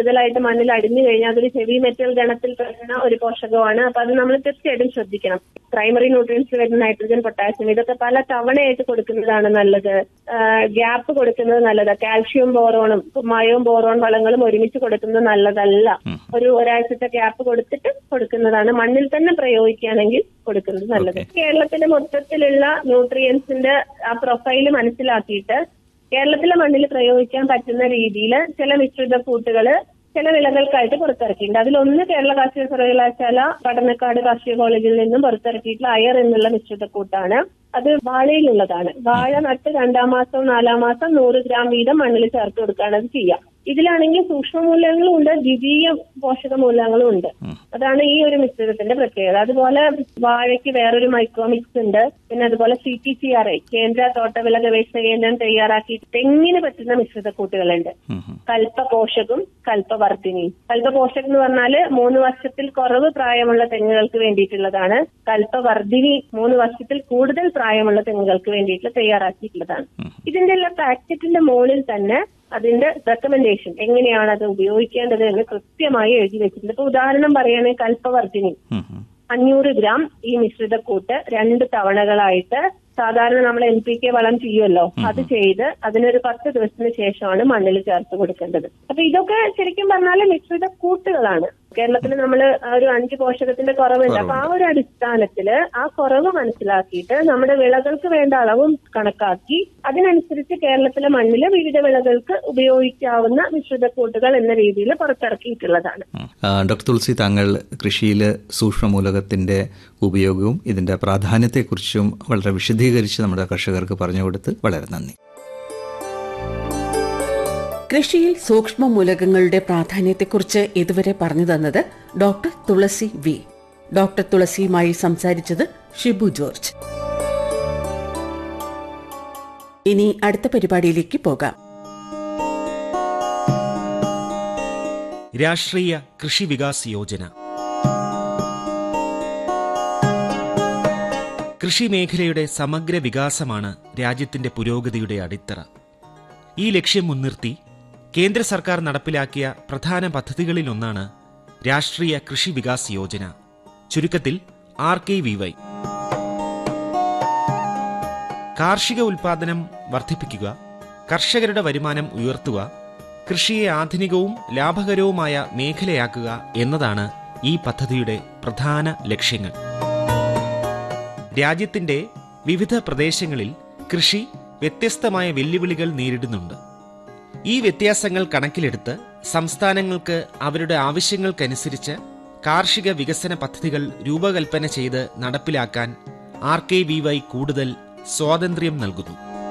കൂടുതലായിട്ട് മണ്ണിൽ അടിഞ്ഞു കഴിഞ്ഞാൽ അതൊരു ഹെവി മെറ്റൽ ഗണത്തിൽ പെടുന്ന ഒരു പോഷകമാണ് അപ്പൊ അത് നമ്മൾ തീർച്ചയായിട്ടും ശ്രദ്ധിക്കണം പ്രൈമറി ന്യൂട്രിയൻസ് വരുന്ന നൈട്രജൻ പൊട്ടാസ്യം ഇതൊക്കെ പല തവണയായിട്ട് കൊടുക്കുന്നതാണ് നല്ലത് ഗ്യാപ്പ് കൊടുക്കുന്നത് നല്ലതാണ് കാൽഷ്യം ബോറോണും മയവും ബോറോൺ വളങ്ങളും ഒരുമിച്ച് കൊടുക്കുന്നത് നല്ലതല്ല ഒരു ഒരാഴ്ചത്തെ ഗ്യാപ്പ് കൊടുത്തിട്ട് കൊടുക്കുന്നതാണ് മണ്ണിൽ തന്നെ പ്രയോഗിക്കുകയാണെങ്കിൽ കൊടുക്കുന്നത് നല്ലത് കേരളത്തിലെ മൊത്തത്തിലുള്ള ന്യൂട്രിയൻസിന്റെ ആ പ്രൊഫൈല് മനസ്സിലാക്കിയിട്ട് കേരളത്തിലെ മണ്ണിൽ പ്രയോഗിക്കാൻ പറ്റുന്ന രീതിയിൽ ചില മിശ്രിത കൂട്ടുകള് ചില വിളകൾക്കായിട്ട് പുറത്തിറക്കിയിട്ടുണ്ട് അതിലൊന്ന് കേരള കാർഷിക സർവകലാശാല പഠനക്കാട് കാർഷിക കോളേജിൽ നിന്നും പുറത്തിറക്കിയിട്ടുള്ള അയർ എന്നുള്ള മിശ്രിത കൂട്ടാണ് അത് വാഴയിലുള്ളതാണ് വാഴ നട്ട് രണ്ടാം മാസം നാലാം മാസം നൂറ് ഗ്രാം വീതം മണ്ണിൽ ചേർത്ത് കൊടുക്കുകയാണ് അത് ചെയ്യുക ഇതിലാണെങ്കിൽ സൂക്ഷ്മ മൂലകങ്ങളും ഉണ്ട് ദ്വിതീയ പോഷക മൂലകങ്ങളും ഉണ്ട് അതാണ് ഈ ഒരു മിശ്രിതത്തിന്റെ പ്രത്യേകത അതുപോലെ വാഴയ്ക്ക് വേറൊരു മൈക്രോമിക്സ് ഉണ്ട് പിന്നെ അതുപോലെ C T C R I കേന്ദ്ര തോട്ടവിള ഗവേഷണ കേന്ദ്രം തയ്യാറാക്കി തെങ്ങിന് പറ്റുന്ന മിശ്രിത കൂട്ടുകളുണ്ട് കൽപ്പപോഷകും കൽപ്പവർദ്ധിനിയും കൽപ്പപോഷകം എന്ന് പറഞ്ഞാല് മൂന്ന് വർഷത്തിൽ കുറവ് പ്രായമുള്ള തെങ്ങുകൾക്ക് വേണ്ടിയിട്ടുള്ളതാണ് കൽപ്പവർദ്ധിനി മൂന്ന് വർഷത്തിൽ കൂടുതൽ പ്രായമുള്ള തെങ്ങുകൾക്ക് വേണ്ടിയിട്ട് തയ്യാറാക്കിയിട്ടുള്ളതാണ് ഇതിന്റെ എല്ലാ പാക്കറ്റിന്റെ മുകളിൽ തന്നെ അതിന്റെ റെക്കമെൻഡേഷൻ എങ്ങനെയാണ് അത് ഉപയോഗിക്കേണ്ടത് എന്ന് കൃത്യമായി എഴുതി വെച്ചിട്ടുണ്ട് ഇപ്പൊ ഉദാഹരണം പറയുകയാണെങ്കിൽ കൽപ്പവർദ്ധിനി അഞ്ഞൂറ് ഗ്രാം ഈ മിശ്രിതക്കൂട്ട് രണ്ട് തവണകളായിട്ട് സാധാരണ നമ്മൾ എൻ പി കെ വളം ചെയ്യുമല്ലോ അത് ചെയ്ത് അതിനൊരു പത്ത് ദിവസത്തിന് ശേഷമാണ് മണ്ണിൽ ചേർത്ത് കൊടുക്കേണ്ടത് അപ്പൊ ഇതൊക്കെ ശരിക്കും പറഞ്ഞാൽ മിശ്രിത കൂട്ടുകളാണ് കേരളത്തിൽ നമ്മൾ ഒരു അഞ്ച് പോഷകത്തിന്റെ കുറവുണ്ട് അപ്പൊ ആ ഒരു അടിസ്ഥാനത്തില് ആ കുറവ് മനസ്സിലാക്കിയിട്ട് നമ്മുടെ വിളകൾക്ക് വേണ്ട അളവും കണക്കാക്കി അതിനനുസരിച്ച് കേരളത്തിലെ മണ്ണില് വിവിധ വിളകൾക്ക് ഉപയോഗിക്കാവുന്ന മിശ്രിത കൂട്ടുകൾ എന്ന രീതിയിൽ പുറത്തിറക്കിയിട്ടുള്ളതാണ് ഡോക്ടർ തുളസി താങ്കൾ കൃഷിയിൽ സൂക്ഷ്മമൂലകത്തിന്റെ ഉപയോഗവും ഇതിന്റെ പ്രാധാന്യത്തെക്കുറിച്ചും വളരെ വിശദീകരിച്ച് നമ്മുടെ കർഷകർക്ക് പറഞ്ഞു കൊടുത്ത് വളരെ നന്ദി കൃഷിയിൽ സൂക്ഷ്മ മൂലകങ്ങളുടെ പ്രാധാന്യത്തെക്കുറിച്ച് ഇതുവരെ പറഞ്ഞു തന്നത് ഡോക്ടർ തുളസി വി ഡോക്ടർ തുളസിയുമായി സംസാരിച്ചത് ഷിബു ജോർജ് ഇനി അടുത്ത പരിപാടിയിലേക്ക് പോകാം രാഷ്ട്രീയ കൃഷി വികാസ് യോജന കൃഷി മേഖലയുടെ സമഗ്ര വികാസമാണ് രാജ്യത്തിന്റെ പുരോഗതിയുടെ അടിത്തറ ഈ ലക്ഷ്യം മുൻനിർത്തി കേന്ദ്ര സർക്കാർ നടപ്പിലാക്കിയ പ്രധാന പദ്ധതികളിലൊന്നാണ് രാഷ്ട്രീയ കൃഷി വികാസ് യോജന ചുരുക്കത്തിൽ ആർ കെ വി വൈ കാർഷിക ഉൽപാദനം വർദ്ധിപ്പിക്കുക കർഷകരുടെ വരുമാനം ഉയർത്തുക കൃഷിയെ ആധുനികവും ലാഭകരവുമായ മേഖലയാക്കുക എന്നതാണ് ഈ പദ്ധതിയുടെ പ്രധാന ലക്ഷ്യങ്ങൾ രാജ്യത്തിന്റെ വിവിധ പ്രദേശങ്ങളിൽ കൃഷി വ്യത്യസ്തമായ വെല്ലുവിളികൾ നേരിടുന്നുണ്ട് ഈ വ്യത്യാസങ്ങൾ കണക്കിലെടുത്ത് സംസ്ഥാനങ്ങൾക്ക് അവരുടെ ആവശ്യങ്ങൾക്കനുസരിച്ച് കാർഷിക വികസന പദ്ധതികൾ രൂപകൽപ്പന ചെയ്ത് നടപ്പിലാക്കാൻ ആർ കെ വി വൈ കൂടുതൽ സ്വാതന്ത്ര്യം നൽകുന്നു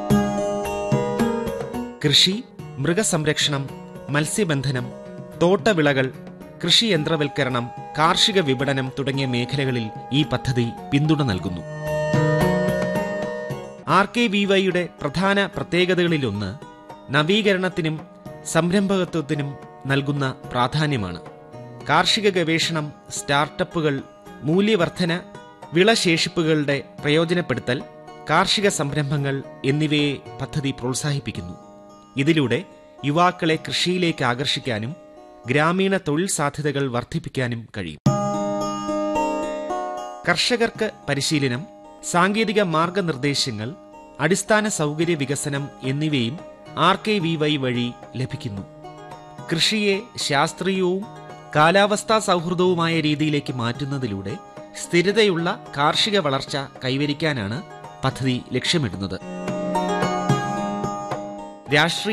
കൃഷി മൃഗസംരക്ഷണം മത്സ്യബന്ധനം തോട്ടവിളകൾ കൃഷി യന്ത്രവൽക്കരണം കാർഷിക വിപണനം തുടങ്ങിയ മേഖലകളിൽ ഈ പദ്ധതി പിന്തുണ നൽകുന്നു ആർ കെ വി വൈയുടെ പ്രധാന പ്രത്യേകതകളിലൊന്ന് നവീകരണത്തിനും സംരംഭകത്വത്തിനും നൽകുന്ന പ്രാധാന്യമാണ് കാർഷിക ഗവേഷണം സ്റ്റാർട്ടപ്പുകൾ മൂല്യവർധന വിളശേഷിപ്പുകളുടെ പ്രയോജനപ്പെടുത്തൽ കാർഷിക സംരംഭങ്ങൾ എന്നിവയെ പദ്ധതി പ്രോത്സാഹിപ്പിക്കുന്നു ഇതിലൂടെ യുവാക്കളെ കൃഷിയിലേക്ക് ആകർഷിക്കാനും ഗ്രാമീണ തൊഴിൽ സാധ്യതകൾ വർദ്ധിപ്പിക്കാനും കഴിയും കർഷകർക്ക് പരിശീലനം സാങ്കേതിക മാർഗനിർദ്ദേശങ്ങൾ അടിസ്ഥാന സൗകര്യ വികസനം എന്നിവയും ആർ കെ വി വൈ വഴി ലഭിക്കുന്നു കൃഷിയെ ശാസ്ത്രീയവും കാലാവസ്ഥാ സൗഹൃദവുമായ രീതിയിലേക്ക് മാറ്റുന്നതിലൂടെ സ്ഥിരതയുള്ള കാർഷിക വളർച്ച കൈവരിക്കാനാണ് പദ്ധതി ലക്ഷ്യമിടുന്നത് രാഷ്ട്രീയ